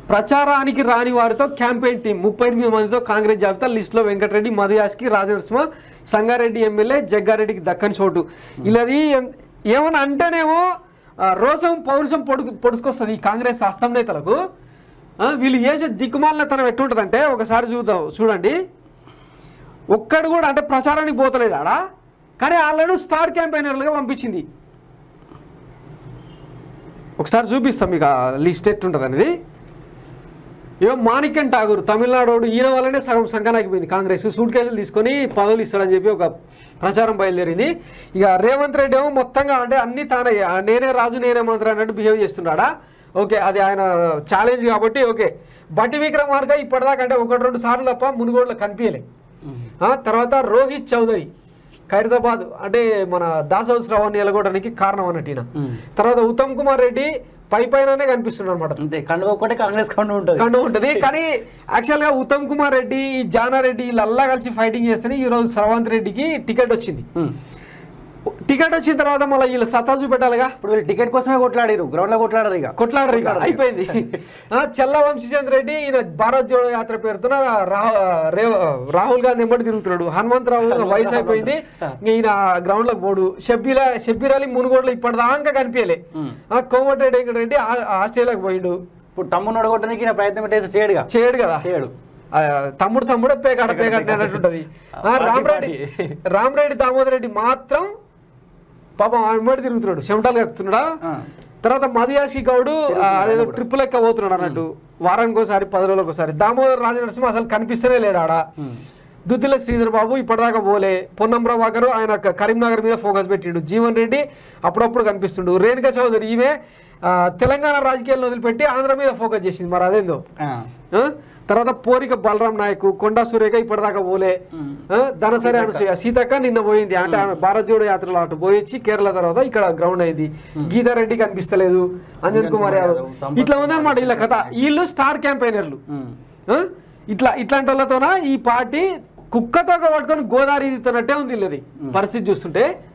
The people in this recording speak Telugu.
ప్రచారానికి రాని వారితో క్యాంపెయిన్ టీం ముప్పై ఎనిమిది మందితో కాంగ్రెస్ జాబితా లిస్టులో వెంకటరెడ్డి మధుయాస్కి రాజనరసింహ సంగారెడ్డి ఎమ్మెల్యే జగ్గారెడ్డికి దక్కని చోటు ఇలాది ఎన్- ఏమన్నా అంటేనేమో ఆ, రోసం పౌరుషం పొడు పొడుచుకొస్తుంది ఈ కాంగ్రెస్ హస్తం నేతలకు ఆ, వీళ్ళు చేసే దిక్కుమాలినతనం ఎట్టుంటుందంటే ఒకసారి చూద్దాం చూడండి ఒక్కడు కూడా అంటే ప్రచారానికి పోతలేడు ఆడ కానీ వాళ్ళను స్టార్ క్యాంపెయినర్లుగా పంపించింది ఒకసారి చూపిస్తాం మీకు ఆ లిస్ట్ ఎట్టుంటుంది అనేది ఏమో మాణిక్యం ఠాగూర్ తమిళనాడు ఈయన వల్లనే సగం సంఘానికి కాంగ్రెస్ సూట్ కేసులు తీసుకొని పదవులు ఇస్తాడని చెప్పి ఒక ప్రచారం బయలుదేరింది ఇక రేవంత్ రెడ్డి ఏమో మొత్తంగా అంటే అన్ని తానే ఆ నేనే రాజు నేనే మంత్రి అన్నట్టు బిహేవ్ చేస్తున్నాడా ఓకే అది ఆయన ఛాలెంజ్ కాబట్టి ఓకే బట్టి విక్రమార్క ఇప్పటిదాకా అంటే ఒకటి రెండు సార్లు తప్ప మునుగోడులో కనిపించలే ఆ, తర్వాత రోహిత్ చౌదరి ఖైరతాబాద్ అంటే మన దాసోత్సవాన్ని ఎలగొట్టడానికి కారణం అన్నట్టు ఈయన. తర్వాత ఉత్తమ్ కుమార్ రెడ్డి పై పైననే కనిపిస్తున్నాడు అనమాట అంతే కండువ ఒక్కటే కాంగ్రెస్ కండు ఉంటుంది కండు ఉంటుంది కానీ యాక్చువల్ గా ఉత్తమ్ కుమార్ రెడ్డి ఈ జానారెడ్డి వీళ్ళల్లా కలిసి ఫైటింగ్ చేస్తేనే ఈ రోజు శ్రవంత్ రెడ్డికి టికెట్ వచ్చింది ఉమ్. టికెట్ వచ్చిన తర్వాత మళ్ళీ వీళ్ళు సత్తా చూపెట్టాలిగా ఇప్పుడు వీళ్ళు టికెట్ కోసమే కొట్లాడారు గ్రౌండ్ లో కొట్లాడారు ఇక కొట్లాడరు ఇక అయిపోయింది ఆ, చల్ల వంశీచంద్ర రెడ్డి ఈయన భారత్ జోడో యాత్ర పేరుతో రా- రేవ- రాహుల్ గాంధీ ఎంబడి తిరుగుతున్నాడు హనుమంతరావు వయసు అయిపోయింది ఇంక ఈయన గ్రౌండ్ లోకి పోడు షబ్బీల షబ్బీర్ అలీ మునుగోడులో ఇప్పటిదాకా కనిపించలే ఆ, కోమటిరెడ్డి వెంకటరెడ్డి ఆ- ఆస్ట్రేలియాకి పోయిండు ఇప్పుడు తమ్ముడు నొడగొట్టడానికి ఈయన ప్రయత్నం పెట్టేసి చేయడుగా చేయడు కదా చేయడు ఆ, తమ్ముడు తమ్ముడు పేకాడ పేకాడ అన్నట్టుంటది ఆ, రామరెడ్డి రామరెడ్డి దామోదర్ రెడ్డి మాత్రం పాపం వెంబడి తిరుగుతున్నాడు చెమటాలు కడుతున్నాడా ఆ. తర్వాత మదియాసి గౌడు ఆ, అదేదో ట్రిప్ లెక్క పోతున్నాడు అన్నట్టు వారానికి ఒకసారి పది రోజులకు ఒకసారి దామోదర్ రాజనరసింహ అసలు కనిపిస్తూనే లేడు ఆడ దుద్దిల శ్రీధర్ బాబు ఇప్పటిదాకా పోలే పొన్నం ప్రభాకర్ ఆయన క- కరీంనగర్ మీద ఫోకస్ పెట్టిండు జీవన్ రెడ్డి అప్పుడప్పుడు కనిపిస్తుండు రేణుకా చౌదరి ఈమె ఆ, తెలంగాణ రాజకీయాలను వదిలిపెట్టి ఆంధ్ర మీద ఫోకస్ చేసింది మరి అదేందో ఆ. ఆ? తర్వాత పోరిక బలరాం నాయక్ కొండా సురేఖ ఇప్పటిదాకా పోలే ఆ? ధనసరి అనసూయ సీతక్క నిన్న పోయింది అంటే ఆమె భారత్ జోడో యాత్రలో అటు పోయొచ్చి కేరళ తర్వాత ఇక్కడ గ్రౌండ్ అయింది గీతారెడ్డి కనిపిస్తలేదు అంజన్ కుమార్ యాదవ్ సంపత్ ఇట్లా ఉందన్నమాట వీళ్ళ కథ వీళ్ళు స్టార్ క్యాంపెయినర్లు ఉమ్. ఆ? ఇట్లా ఇట్లాంటి వాళ్ళతోన ఈ పార్టీ కుక్కతో పట్టుకొని గోదావరి ఈదుతున్నట్టే ఉంది వీళ్ళది పరిస్థితి చూస్తుంటే